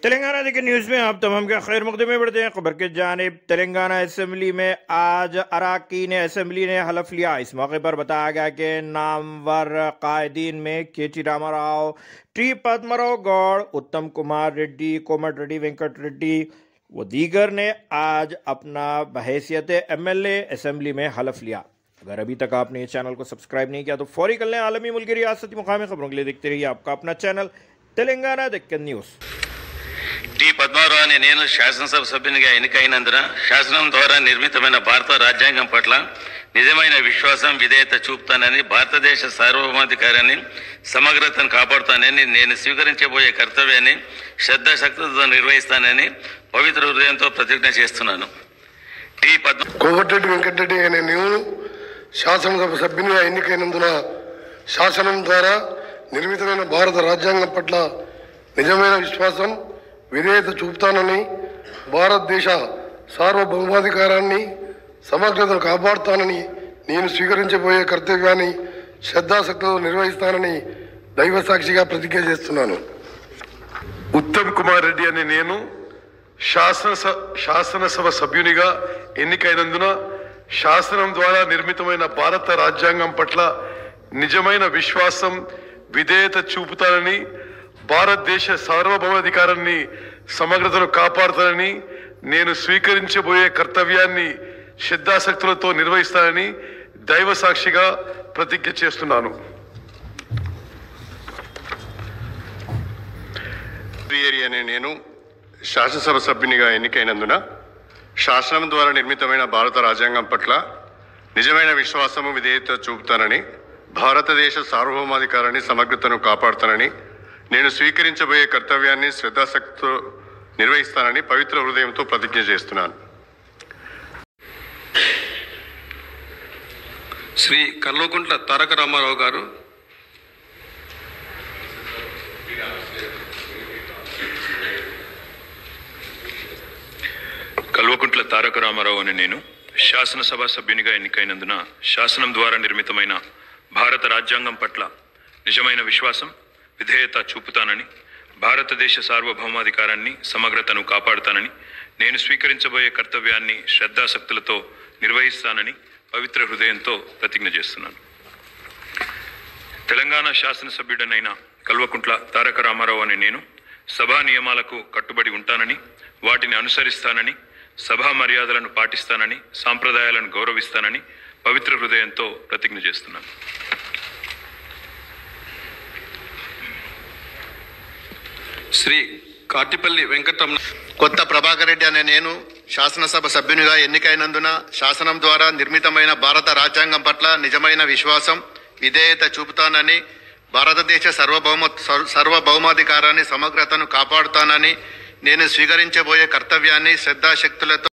तेलंगाना देखिए न्यूज में आप तमाम के खैर मुकदमे बढ़ते हैं खबर के जानब तेलंगाना असम्बली में आज अरकान असम्बली ने हलफ लिया इस मौके पर बताया गया कि नामवर कायदीन में K T Rama Rao T Padma Rao Goud Uttam Kumar Reddy कोमट रेड्डी वेंकट रेड्डी व दीगर ने आज अपना बहैसियत एम एल ए असम्बली में हलफ लिया अगर अभी तक आपने इस चैनल को सब्सक्राइब नहीं किया तो फौरी कर लें आलमी मुल्क रियासती मुकामी खबरों के लिए देखते रहिए आपका अपना channel Telangana Deccan news T Padma Rao అనే నేను శాసనసభ సభ్యునిగా ఎన్నికైనందున శాసనం ద్వారా నిర్మితమైన భారత రాజ్యాంగం పట్ల నిజమైన విశ్వాసం విధేయత చూపుతానని భారతదేశ సార్వభౌమాధికారాన్ని సమగ్రతను కాపాడుతానని నేను స్వీకరించబోయే కర్తవ్యాన్ని శ్రద్ధాశక్తితో నిర్వహిస్తానని పవిత్ర హృదయంతో ప్రతిజ్ఞ చేస్తున్నాను టి పద్మ కోమటిరెడ్డి వెంకటరెడ్డి అనే నేను శాసనసభ సభ్యునిగా ఎన్నికైనందున శాసనం ద్వారా నిర్మితమైన భారత రాజ్యాంగం పట్ల నిజమైన విశ్వాసం విధేయత చూపుతానని భారతదేశ సార్వభౌమాధికారాన్ని సమగ్రతను కాపాడుతానని నేను స్వీకరించబోయే కర్తవ్యాన్ని శ్రద్ధాశక్తితో నిర్వహిస్తానని దైవ సాక్షిగా ప్రతిజ్ఞ చేస్తున్నాను ఉత్తమ్ కుమార్ రెడ్డి అనే నేను శాసన శాసనసభ సభ్యునిగా ఎన్నికైనందున శాసనం ద్వారా నిర్మితమైన భారత రాజ్యాంగం పట్ల నిజమైన విశ్వాసం విధేయత చూపుతానని భారతదేశ సార్వభౌమాధికారాన్ని సమగ్రతను కాపాడుతానని నేను స్వీకరించబోయే కర్తవ్యాన్ని శ్రద్ధాశక్తులతో నిర్వహిస్తానని దైవ సాక్షిగా ప్రతిజ్ఞ చేస్తున్నాను ప్రియరి అనే నేను శాసనసభ సభ్యునిగా ఎన్నికైనందున శాసనం ద్వారా నిర్మితమైన భారత రాజ్యాంగం పట్ల నిజమైన విశ్వాసము విధేయత చూపుతానని భారతదేశ సార్వభౌమాధికారాన్ని సమగ్రతను కాపాడుతానని నేను స్వీకరించబోయే కర్తవ్యాన్ని శ్రద్ధాశక్తితో నిర్వహిస్తానని పవిత్ర హృదయంతో ప్రతిజ్ఞ చేస్తున్నాను శ్రీ కల్వకుంట్ల తారక రామారావు గారు కల్వకుంట్ల తారక రామారావు అనే నేను శాసనసభ సభ్యునిగా ఎన్నికైనందున శాసనం ద్వారా నిర్మితమైన భారత రాజ్యాంగం పట్ల నిజమైన విశ్వాసం విధేయత చూపుతానని భారతదేశ సార్వభౌమాధికారాన్ని సమగ్రతను కాపాడుతానని నేను స్వీకరించబోయే కర్తవ్యాన్ని శ్రద్ధాశక్తులతో నిర్వహిస్తానని పవిత్ర హృదయంతో ప్రతిజ్ఞ చేస్తున్నాను తెలంగాణ శాసనసభ్యుడనైన కల్వకుంట్ల తారక రామారావు అనే నేను సభా నియమాలకు కట్టుబడి ఉంటానని వాటిని అనుసరిస్తానని సభా మర్యాదలను పాటిస్తానని సాంప్రదాయాలను గౌరవిస్తానని పవిత్ర హృదయంతో ప్రతిజ్ఞ చేస్తున్నాను శ్రీ కాటిపల్లి వెంకటరమణ కొత్త ప్రభాకర్ రెడ్డి అనే నేను శాసనసభ సభ్యునిగా ఎన్నికైనందున శాసనం ద్వారా నిర్మితమైన భారత రాజ్యాంగం పట్ల నిజమైన విశ్వాసం విధేయత చూపుతానని భారతదేశ సర్వభౌమ సర్వ- సార్వభౌమాధికారాన్ని సమగ్రతను కాపాడుతానని నేను స్వీకరించబోయే కర్తవ్యాన్ని శ్రద్ధాశక్తులతో